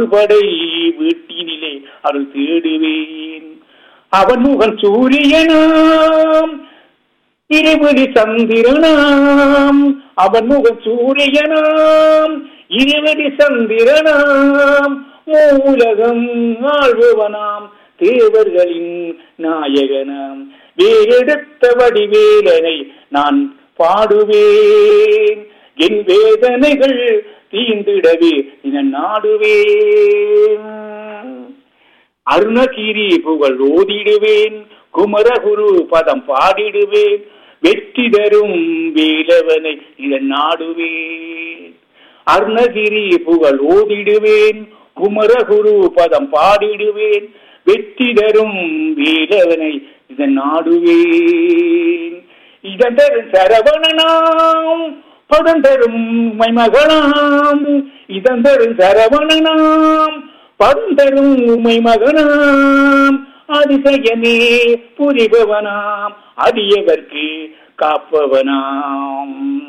ஆறுபடை வீட்டினிலே அருள் தேடுவேன் அவன் முகன் சூரியனாம் இருவடி சந்திரனாம் அவன் முகன் சூரியனாம் இருவடி சந்திரனாம் மூலகம் ஆழ்பவனாம் தேவர்களின் நாயகனாம் வேறெடுத்த வடிவேலனை நான் பாடுவேன் என் வேதனைகள் தீந்திடவே இதன் நாடுவேன் அருணகிரி புகழ் ஓதிடுவேன் குமரகுரு பதம் பாடிடுவேன் வெற்றி தரும் வேலவனை இதன் நாடுவேன் அருணகிரி புகழ் ஓதிடுவேன் குமரகுரு பதம் பாடிடுவேன் வெற்றி தரும் வேலவனை இதன் நாடுவேன் இதன் தரும் சரவணனாம் பதம் தரும் மைமகனாம் இதன் தரும் சரவணனாம் பந்தரும் உமை மகனாம் அதிசயமே புரிபவனாம் அடியவர்க்கு காப்பவனாம்